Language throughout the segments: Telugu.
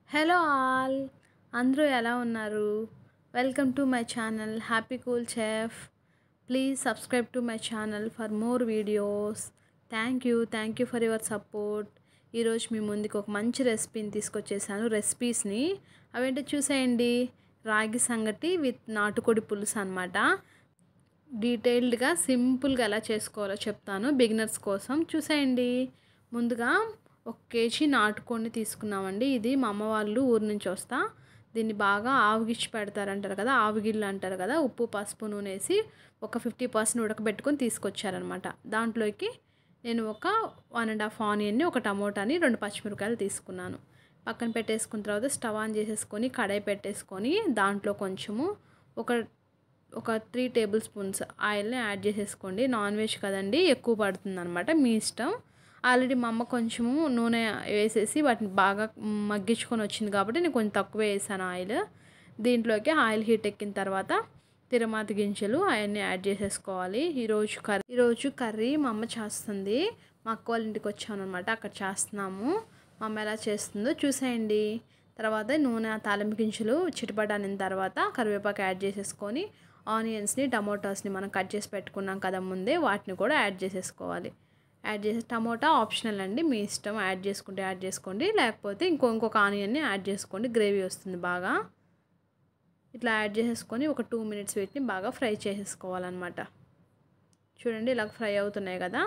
హలో ఆల్ అందరూ ఎలా ఉన్నారు welcome to my channel happy cool chef please subscribe to my channel for more videos thank you thank you for your support ఈరోజు మీ ముందుకు ఒక మంచి రెసిపీని తీసుకొచ్చేసాను రెసిపీస్ని అవేంటో చూసేయండి రాగి సంగటి విత్ నాటుకోడి పులుసు అనమాట డీటెయిల్డ్గా సింపుల్గా ఎలా చేసుకోవాలో చెప్తాను బిగినర్స్ కోసం చూసేయండి ముందుగా ఒక కేజీ నాటుకోడిని తీసుకున్నామండి ఇది మా అమ్మ వాళ్ళు ఊరు నుంచి వస్తా దీన్ని బాగా ఆవుగిచ్చి పెడతారంటారు కదా ఆవుగిళ్ళు అంటారు కదా ఉప్పు పసుపు నూనె వేసి ఒక ఫిఫ్టీ పర్సెంట్ ఉడకబెట్టుకొని తీసుకొచ్చారనమాట దాంట్లోకి నేను ఒక వన్ అండ్ హాఫ్ ఆనియన్ని ఒక టమోటాని రెండు పచ్చిమిరపకాయలు తీసుకున్నాను పక్కన పెట్టేసుకున్న తర్వాత స్టవ్ ఆన్ చేసేసుకొని కడాయి పెట్టేసుకొని దాంట్లో కొంచెము ఒక ఒక త్రీ టేబుల్ స్పూన్స్ ఆయిల్ని యాడ్ చేసేసుకోండి నాన్ వెజ్ కదండి ఎక్కువ పడుతుంది అనమాట మీ ఇష్టం ఆల్రెడీ మా అమ్మ కొంచెము నూనె వేసేసి వాటిని బాగా మగ్గించుకొని వచ్చింది కాబట్టి నేను కొంచెం తక్కువ వేసాను ఆయిల్ దీంట్లోకి ఆయిల్ హీట్ ఎక్కిన తర్వాత తిరమాత గింజలు అవన్నీ యాడ్ చేసేసుకోవాలి ఈరోజు కర్రీ ఈరోజు కర్రీ మా అమ్మ చేస్తుంది మా అక్క వాళ్ళ ఇంటికి వచ్చాను అనమాట అక్కడ చేస్తున్నాము మా అమ్మ ఎలా చేస్తుందో చూసేయండి తర్వాత నూనె తాలింపు గింజలు చిటపడానిన తర్వాత కరివేపాకు యాడ్ చేసేసుకొని ఆనియన్స్ని టమోటాస్ని మనం కట్ చేసి పెట్టుకున్నాం కదా ముందే వాటిని కూడా యాడ్ చేసేసుకోవాలి యాడ్ చేసి టమోటా ఆప్షనల్ అండి మీ ఇష్టం యాడ్ చేసుకుంటే యాడ్ చేసుకోండి లేకపోతే ఇంకో ఇంకొక ఆనియన్ని యాడ్ చేసుకోండి గ్రేవీ వస్తుంది బాగా ఇట్లా యాడ్ చేసేసుకొని ఒక టూ మినిట్స్ వీటిని బాగా ఫ్రై చేసేసుకోవాలన్నమాట చూడండి ఇలా ఫ్రై అవుతున్నాయి కదా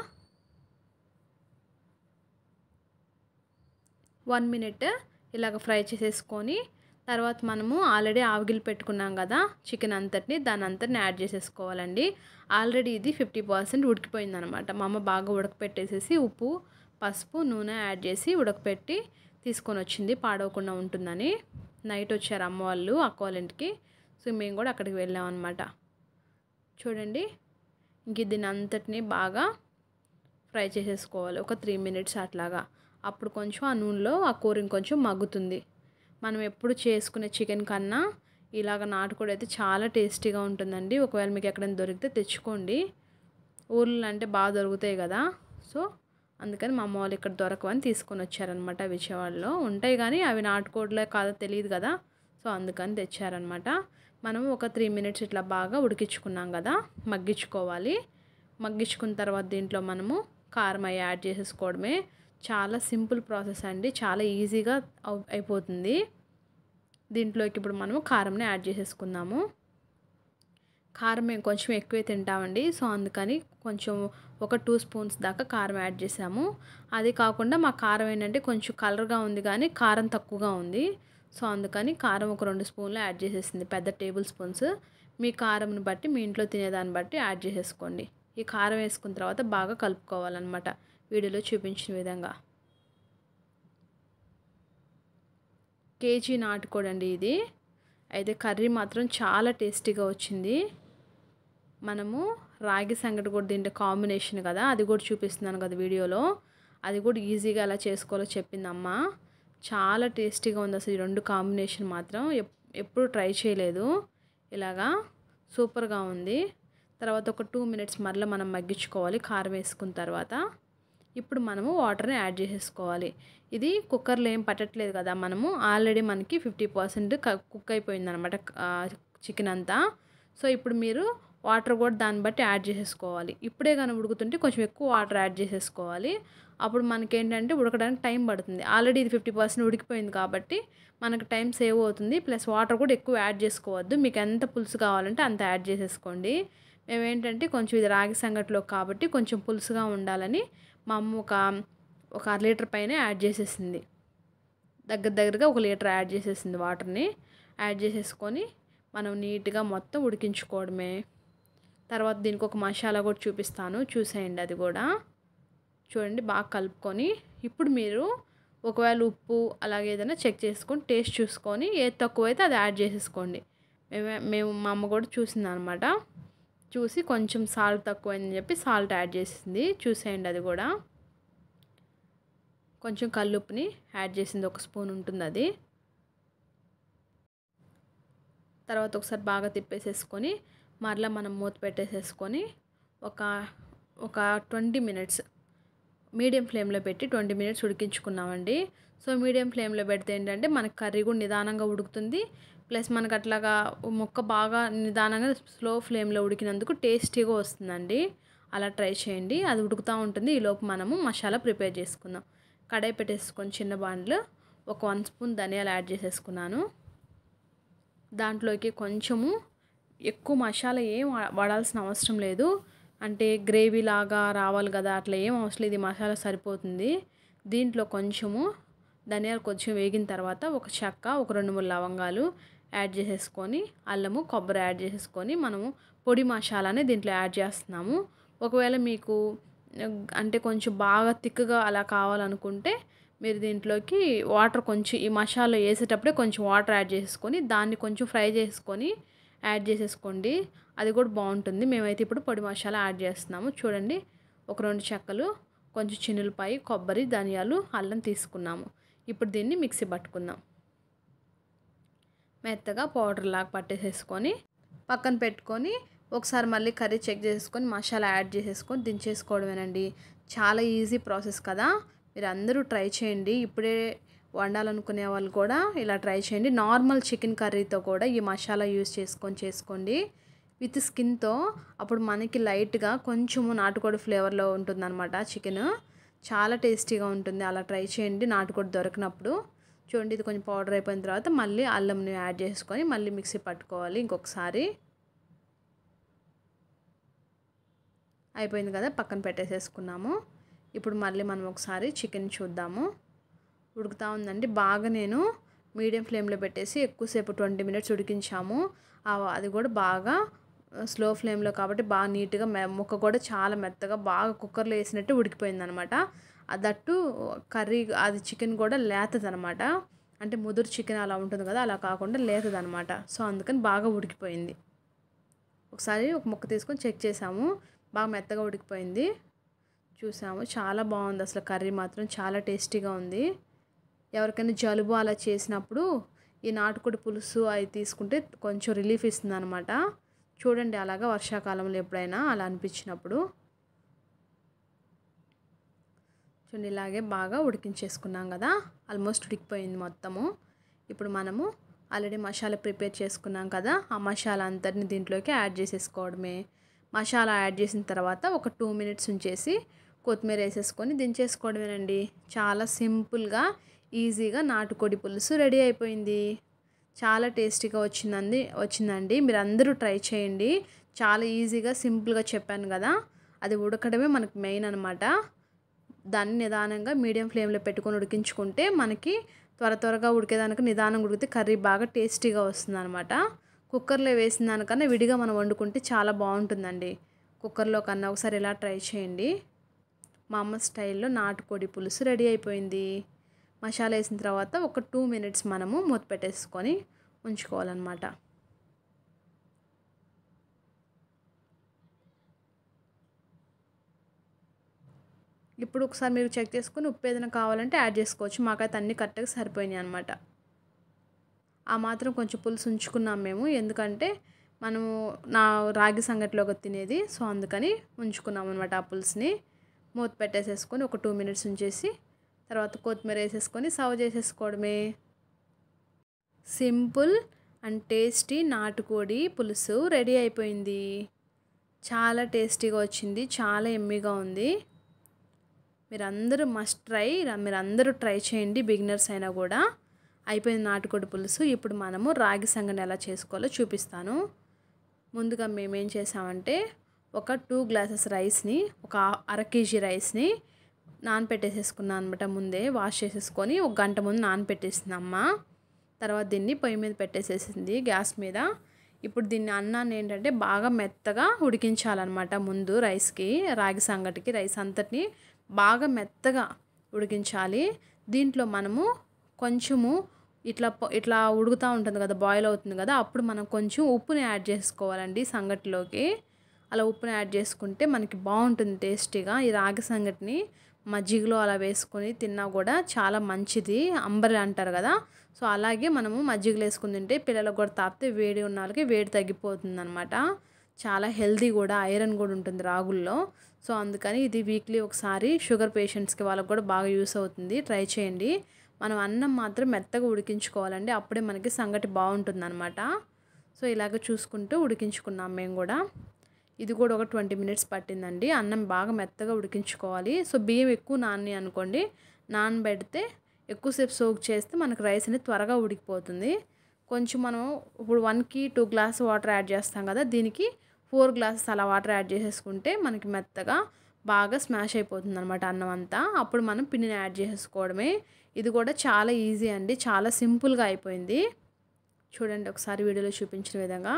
వన్ మినిట్ ఇలాగ ఫ్రై చేసేసుకొని తర్వాత మనము ఆల్రెడీ ఆవిగిలు పెట్టుకున్నాం కదా చికెన్ అంతటిని దాని అంతటిని యాడ్ చేసేసుకోవాలండి ఆల్రెడీ ఇది ఫిఫ్టీ పర్సెంట్ ఉడికిపోయింది అనమాట మా అమ్మ బాగా ఉడకపెట్టేసేసి ఉప్పు పసుపు నూనె యాడ్ చేసి ఉడకపెట్టి తీసుకొని వచ్చింది పాడవకుండా ఉంటుందని నైట్ వచ్చారు అమ్మ వాళ్ళు అక్క వాళ్ళ ఇంటికి సో మేము కూడా అక్కడికి వెళ్ళాం అనమాట చూడండి ఇంక దీని అంతటిని బాగా ఫ్రై చేసేసుకోవాలి ఒక త్రీ మినిట్స్ అట్లాగా అప్పుడు కొంచెం ఆ నూనెలో ఆ కూర ఇంకొంచెం మగ్గుతుంది మనం ఎప్పుడు చేసుకునే చికెన్ కన్నా ఇలాగ నాటుకోడి అయితే చాలా టేస్టీగా ఉంటుందండి ఒకవేళ మీకు ఎక్కడైనా దొరికితే తెచ్చుకోండి ఊర్లో అంటే బాగా దొరుకుతాయి కదా సో అందుకని మా అమ్మ వాళ్ళు ఇక్కడ దొరకవని తీసుకొని వచ్చారనమాట విజయవాడలో ఉంటాయి కానీ అవి నాటుకోడిలే కాదో తెలియదు కదా సో అందుకని తెచ్చారనమాట మనం ఒక త్రీ మినిట్స్ ఇట్లా బాగా ఉడికించుకున్నాం కదా మగ్గించుకోవాలి మగ్గించుకున్న తర్వాత దీంట్లో మనము కారం అవి యాడ్ చేసేసుకోవడమే చాలా సింపుల్ ప్రాసెస్ అండి చాలా ఈజీగా అయిపోతుంది దీంట్లోకి ఇప్పుడు మనము కారంని యాడ్ చేసేసుకుందాము కారం మేము కొంచెం ఎక్కువే తింటామండి సో అందుకని కొంచెం ఒక టూ స్పూన్స్ దాకా కారం యాడ్ చేసాము అది కాకుండా మా కారం ఏంటంటే కొంచెం కలర్గా ఉంది కానీ కారం తక్కువగా ఉంది సో అందుకని కారం ఒక రెండు స్పూన్లు యాడ్ చేసేసింది పెద్ద టేబుల్ స్పూన్స్ మీ కారంని బట్టి మీ ఇంట్లో తినేదాన్ని బట్టి యాడ్ చేసేసుకోండి ఈ కారం వేసుకున్న తర్వాత బాగా కలుపుకోవాలన్నమాట వీడియోలో చూపించిన విధంగా కేజీ నాటుకోడండి ఇది అయితే కర్రీ మాత్రం చాలా టేస్టీగా వచ్చింది మనము రాగి సంగటి కూడా దీంట్లో కాంబినేషన్ కదా అది కూడా చూపిస్తున్నాను కదా వీడియోలో అది కూడా ఈజీగా ఎలా చేసుకోవాలో చెప్పింది అమ్మ చాలా టేస్టీగా ఉంది అసలు ఈ రెండు కాంబినేషన్ మాత్రం ఎప్పుడు ట్రై చేయలేదు ఇలాగా సూపర్గా ఉంది తర్వాత ఒక టూ మినిట్స్ మరలా మనం మగ్గించుకోవాలి కారం వేసుకున్న తర్వాత ఇప్పుడు మనము వాటర్ని యాడ్ చేసేసుకోవాలి ఇది కుక్కర్లో ఏం పట్టట్లేదు కదా మనము ఆల్రెడీ మనకి ఫిఫ్టీ పర్సెంట్ కుక్ అయిపోయింది అనమాట చికెన్ అంతా సో ఇప్పుడు మీరు వాటర్ కూడా దాన్ని బట్టి యాడ్ చేసేసుకోవాలి ఇప్పుడే కానీ ఉడుకుతుంటే కొంచెం ఎక్కువ వాటర్ యాడ్ చేసేసుకోవాలి అప్పుడు మనకి ఏంటంటే ఉడకడానికి టైం పడుతుంది ఆల్రెడీ ఇది ఫిఫ్టీ పర్సెంట్ ఉడికిపోయింది కాబట్టి మనకు టైం సేవ్ అవుతుంది ప్లస్ వాటర్ కూడా ఎక్కువ యాడ్ చేసుకోవద్దు మీకు ఎంత పులుసు కావాలంటే అంత యాడ్ చేసేసుకోండి మేమేంటంటే కొంచెం ఇది రాగి సంగట్లో కాబట్టి కొంచెం పులుసుగా ఉండాలని మా అమ్మ ఒక ఒక అర లీటర్ పైన యాడ్ చేసేసింది దగ్గర దగ్గరగా ఒక లీటర్ యాడ్ చేసేసింది వాటర్ని యాడ్ చేసేసుకొని మనం నీట్గా మొత్తం ఉడికించుకోవడమే తర్వాత దీనికి ఒక మసాలా కూడా చూపిస్తాను చూసేయండి అది కూడా చూడండి బాగా కలుపుకొని ఇప్పుడు మీరు ఒకవేళ ఉప్పు అలాగే ఏదైనా చెక్ చేసుకొని టేస్ట్ చూసుకొని ఏది తక్కువ అయితే అది యాడ్ చేసేసుకోండి మేము మేము మా అమ్మ కూడా చూసింది అనమాట చూసి కొంచెం సాల్ట్ తక్కువైందని చెప్పి సాల్ట్ యాడ్ చేసింది చూసేయండి అది కూడా కొంచెం కల్లుప్పుని యాడ్ చేసింది ఒక స్పూన్ ఉంటుంది అది తర్వాత ఒకసారి బాగా తిప్పేసేసుకొని మరలా మనం మూత పెట్టేసేసుకొని ఒక ఒక ట్వంటీ మినిట్స్ మీడియం ఫ్లేమ్లో పెట్టి ట్వంటీ మినిట్స్ ఉడికించుకున్నామండి సో మీడియం ఫ్లేమ్లో పెడితే ఏంటంటే మనకి కర్రీ కూడా నిదానంగా ఉడుకుతుంది ప్లస్ మనకు అట్లాగా ముక్క బాగా నిదానంగా స్లో ఫ్లేమ్లో ఉడికినందుకు టేస్టీగా వస్తుందండి అలా ట్రై చేయండి అది ఉడుకుతూ ఉంటుంది ఈలోపు మనము మసాలా ప్రిపేర్ చేసుకుందాం కడాయి పెట్టేసుకొని చిన్న బాండ్లు ఒక వన్ స్పూన్ ధనియాలు యాడ్ చేసేసుకున్నాను దాంట్లోకి కొంచెము ఎక్కువ మసాలా ఏం వాడాల్సిన అవసరం లేదు అంటే గ్రేవీ లాగా రావాలి కదా అట్లా ఏం అవసరం లేదు ఇది మసాలా సరిపోతుంది దీంట్లో కొంచెము ధనియాలు కొంచెం వేగిన తర్వాత ఒక చెక్క ఒక రెండు మూడు లవంగాలు యాడ్ చేసేసుకొని అల్లము కొబ్బరి యాడ్ చేసేసుకొని మనము పొడి మసాలాని దీంట్లో యాడ్ చేస్తున్నాము ఒకవేళ మీకు అంటే కొంచెం బాగా థిక్గా అలా కావాలనుకుంటే మీరు దీంట్లోకి వాటర్ కొంచెం ఈ మసాలా వేసేటప్పుడే కొంచెం వాటర్ యాడ్ చేసుకొని దాన్ని కొంచెం ఫ్రై చేసుకొని యాడ్ చేసేసుకోండి అది కూడా బాగుంటుంది మేమైతే ఇప్పుడు పొడి మసాలా యాడ్ చేస్తున్నాము చూడండి ఒక రెండు చెక్కలు కొంచెం చిన్నులపాయి కొబ్బరి ధనియాలు అల్లం తీసుకున్నాము ఇప్పుడు దీన్ని మిక్సీ పట్టుకుందాం మెత్తగా పౌడర్ లాగా పట్టేసేసుకొని పక్కన పెట్టుకొని ఒకసారి మళ్ళీ కర్రీ చెక్ చేసుకొని మసాలా యాడ్ చేసేసుకొని దించేసుకోవడమేనండి చాలా ఈజీ ప్రాసెస్ కదా మీరు అందరూ ట్రై చేయండి ఇప్పుడే వండాలనుకునే వాళ్ళు కూడా ఇలా ట్రై చేయండి నార్మల్ చికెన్ కర్రీతో కూడా ఈ మసాలా యూస్ చేసుకొని చేసుకోండి విత్ స్కిన్తో అప్పుడు మనకి లైట్గా కొంచెము నాటుకోడి ఫ్లేవర్లో ఉంటుందన్నమాట చికెన్ చాలా టేస్టీగా ఉంటుంది అలా ట్రై చేయండి నాటుకోడి దొరికినప్పుడు చూడండి ఇది కొంచెం పౌడర్ అయిపోయిన తర్వాత మళ్ళీ అల్లంని యాడ్ చేసుకొని మళ్ళీ మిక్సీ పట్టుకోవాలి ఇంకొకసారి అయిపోయింది కదా పక్కన పెట్టేసేసుకున్నాము ఇప్పుడు మళ్ళీ మనం ఒకసారి చికెన్ చూద్దాము ఉడుకుతూ ఉందండి బాగా నేను మీడియం ఫ్లేమ్లో పెట్టేసి ఎక్కువసేపు ట్వంటీ మినిట్స్ ఉడికించాము అది కూడా బాగా స్లో ఫ్లేమ్లో కాబట్టి బాగా నీట్గా ముక్క కూడా చాలా మెత్తగా బాగా కుక్కర్లో వేసినట్టు ఉడికిపోయింది అనమాట దట్టు కర్రీ అది చికెన్ కూడా లేతదనమాట అంటే ముదురు చికెన్ అలా ఉంటుంది కదా అలా కాకుండా లేతదనమాట సో అందుకని బాగా ఉడికిపోయింది ఒకసారి ఒక ముక్క తీసుకొని చెక్ చేసాము బాగా మెత్తగా ఉడికిపోయింది చూసాము చాలా బాగుంది అసలు కర్రీ మాత్రం చాలా టేస్టీగా ఉంది ఎవరికైనా జలుబు అలా చేసినప్పుడు ఈ నాటుకోడి పులుసు అవి తీసుకుంటే కొంచెం రిలీఫ్ ఇస్తుంది అనమాట చూడండి అలాగా వర్షాకాలంలో ఎప్పుడైనా అలా అనిపించినప్పుడు చూడండి ఇలాగే బాగా ఉడికించేసుకున్నాం కదా ఆల్మోస్ట్ ఉడికిపోయింది మొత్తము ఇప్పుడు మనము ఆల్రెడీ మసాలా ప్రిపేర్ చేసుకున్నాం కదా ఆ మసాలా అంతటిని దీంట్లోకి యాడ్ చేసేసుకోవడమే మసాలా యాడ్ చేసిన తర్వాత ఒక టూ మినిట్స్ ఉంచేసి కొత్తిమీర వేసేసుకొని దించేసుకోవడమేనండి చాలా సింపుల్గా ఈజీగా నాటుకోడి పులుసు రెడీ అయిపోయింది చాలా టేస్టీగా వచ్చిందండి వచ్చిందండి మీరు అందరూ ట్రై చేయండి చాలా ఈజీగా సింపుల్గా చెప్పాను కదా అది ఉడకడమే మనకు మెయిన్ అనమాట దాన్ని నిదానంగా మీడియం ఫ్లేమ్లో పెట్టుకొని ఉడికించుకుంటే మనకి త్వర త్వరగా ఉడికేదానికి నిదానంగా ఉడికితే కర్రీ బాగా టేస్టీగా వస్తుంది అనమాట కుక్కర్లో వేసిన దానికన్నా విడిగా మనం వండుకుంటే చాలా బాగుంటుందండి కుక్కర్లో కన్నా ఒకసారి ఇలా ట్రై చేయండి మా అమ్మ స్టైల్లో నాటుకోడి పులుసు రెడీ అయిపోయింది మసాలా వేసిన తర్వాత ఒక టూ మినిట్స్ మనము మూత పెట్టేసుకొని ఉంచుకోవాలన్నమాట ఇప్పుడు ఒకసారి మీరు చెక్ చేసుకుని ఉప్పు ఏదైనా కావాలంటే యాడ్ చేసుకోవచ్చు మాకైతే అన్ని కరెక్ట్గా సరిపోయినాయి అనమాట ఆ మాత్రం కొంచెం పులుసు ఉంచుకున్నాం మేము ఎందుకంటే మనము నా రాగి సంగటిలోకి తినేది సో అందుకని ఉంచుకున్నాం అనమాట ఆ పులుసుని మూత పెట్టేసేసుకొని ఒక టూ మినిట్స్ ఉంచేసి తర్వాత కొత్తిమీర వేసేసుకొని సర్వ్ చేసేసుకోవడమే సింపుల్ అండ్ టేస్టీ నాటుకోడి పులుసు రెడీ అయిపోయింది చాలా టేస్టీగా వచ్చింది చాలా ఎమ్మీగా ఉంది మీరందరూ మస్ట్ ట్రై మీరందరూ ట్రై చేయండి బిగినర్స్ అయినా కూడా అయిపోయింది నాటుకోడి పులుసు ఇప్పుడు మనము రాగి సంగని ఎలా చేసుకోవాలో చూపిస్తాను ముందుగా మేమేం చేసామంటే ఒక టూ గ్లాసెస్ రైస్ని ఒక అర కేజీ రైస్ని నానపెట్టేసేసుకున్నాను అనమాట ముందే వాష్ చేసేసుకొని ఒక గంట ముందు నానపెట్టేసింది అమ్మ తర్వాత దీన్ని పొయ్యి మీద పెట్టేసేసింది గ్యాస్ మీద ఇప్పుడు దీన్ని అన్నాన్ని ఏంటంటే బాగా మెత్తగా ఉడికించాలన్నమాట ముందు రైస్కి రాగి సంగటికి రైస్ అంతటిని బాగా మెత్తగా ఉడికించాలి దీంట్లో మనము కొంచెము ఇట్లా ఇట్లా ఉడుకుతూ ఉంటుంది కదా బాయిల్ అవుతుంది కదా అప్పుడు మనం కొంచెం ఉప్పుని యాడ్ చేసుకోవాలండి సంగటిలోకి అలా ఉప్పుని యాడ్ చేసుకుంటే మనకి బాగుంటుంది టేస్టీగా ఈ రాగి సంగటిని మజ్జిగలో అలా వేసుకొని తిన్నా కూడా చాలా మంచిది అంబరి అంటారు కదా సో అలాగే మనము మజ్జిగలో వేసుకుని తింటే పిల్లలకు కూడా తాపితే వేడి ఉన్న వాళ్ళకి వేడి తగ్గిపోతుంది అనమాట చాలా హెల్దీ కూడా ఐరన్ కూడా ఉంటుంది రాగుల్లో సో అందుకని ఇది వీక్లీ ఒకసారి షుగర్ పేషెంట్స్కి వాళ్ళకి కూడా బాగా యూస్ అవుతుంది ట్రై చేయండి మనం అన్నం మాత్రం మెత్తగా ఉడికించుకోవాలండి అప్పుడే మనకి సంగటి బాగుంటుందన్నమాట సో ఇలాగ చూసుకుంటూ ఉడికించుకున్నాం మేము కూడా ఇది కూడా ఒక ట్వంటీ మినిట్స్ పట్టిందండి అన్నం బాగా మెత్తగా ఉడికించుకోవాలి సో బియ్యం ఎక్కువ నాని అనుకోండి నానబెడితే ఎక్కువసేపు సోక్ చేస్తే మనకు రైస్ అనేది త్వరగా ఉడికిపోతుంది కొంచెం మనం ఇప్పుడు వన్కి టూ గ్లాస్ వాటర్ యాడ్ చేస్తాం కదా దీనికి ఫోర్ గ్లాసెస్ అలా వాటర్ యాడ్ చేసేసుకుంటే మనకి మెత్తగా బాగా స్మాష్ అయిపోతుంది అనమాట అన్నం అంతా అప్పుడు మనం పిండిని యాడ్ చేసేసుకోవడమే ఇది కూడా చాలా ఈజీ అండి చాలా సింపుల్గా అయిపోయింది చూడండి ఒకసారి వీడియోలో చూపించిన విధంగా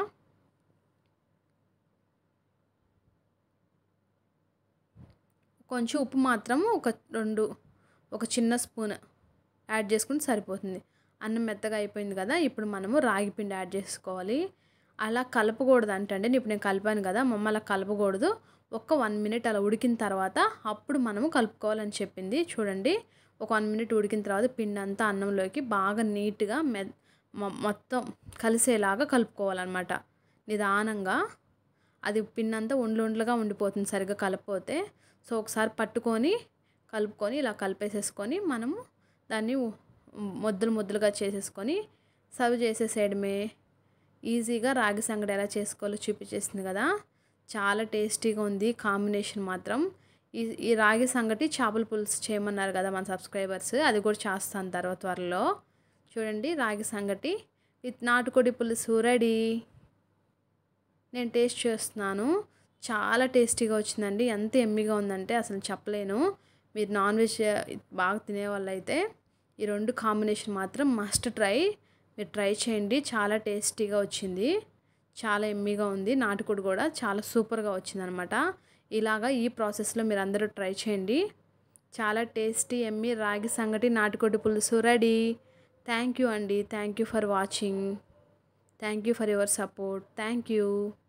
కొంచెం ఉప్పు మాత్రం ఒక రెండు ఒక చిన్న స్పూన్ యాడ్ చేసుకుంటే సరిపోతుంది అన్నం మెత్తగా అయిపోయింది కదా ఇప్పుడు మనము రాగి పిండి యాడ్ చేసుకోవాలి అలా కలపకూడదు అంటే ఇప్పుడు నేను కలిపాను కదా మమ్మ అలా కలపకూడదు ఒక్క వన్ మినిట్ అలా ఉడికిన తర్వాత అప్పుడు మనము కలుపుకోవాలని చెప్పింది చూడండి ఒక వన్ మినిట్ ఉడికిన తర్వాత పిండి అంతా అన్నంలోకి బాగా నీట్గా మె మొత్తం కలిసేలాగా కలుపుకోవాలన్నమాట నిదానంగా అది పిండి అంతా ఉండ్లు ఉండ్లుగా ఉండిపోతుంది సరిగ్గా కలపపోతే సో ఒకసారి పట్టుకొని కలుపుకొని ఇలా కలిపేసేసుకొని మనము దాన్ని ముద్దలు ముద్దలుగా చేసేసుకొని సర్వ్ చేసేసేయడమే ఈజీగా రాగి సంగటి ఎలా చేసుకోవాలో చూపించేసింది కదా చాలా టేస్టీగా ఉంది కాంబినేషన్ మాత్రం ఈ ఈ రాగి సంగటి చేపల పులుసు చేయమన్నారు కదా మన సబ్స్క్రైబర్స్ అది కూడా చేస్తాను తర్వాత త్వరలో చూడండి రాగి సంగటి విత్ నాటుకోడి పులుసు రెడీ నేను టేస్ట్ చేస్తున్నాను చాలా టేస్టీగా వచ్చిందండి ఎంత ఎమ్మిగా ఉందంటే అసలు చెప్పలేను మీరు నాన్ వెజ్ బాగా తినే వాళ్ళైతే ఈ రెండు కాంబినేషన్ మాత్రం మస్ట్ ట్రై మీరు ట్రై చేయండి చాలా టేస్టీగా వచ్చింది చాలా ఎమ్మిగా ఉంది నాటుకోడి కూడా చాలా సూపర్గా వచ్చిందనమాట ఇలాగా ఈ ప్రాసెస్లో మీరు అందరూ ట్రై చేయండి చాలా టేస్టీ ఎమ్మి రాగి సంగటి నాటుకోడి పులుసు రెడీ థ్యాంక్ యూ అండి thank you for watching thank you for your support thank you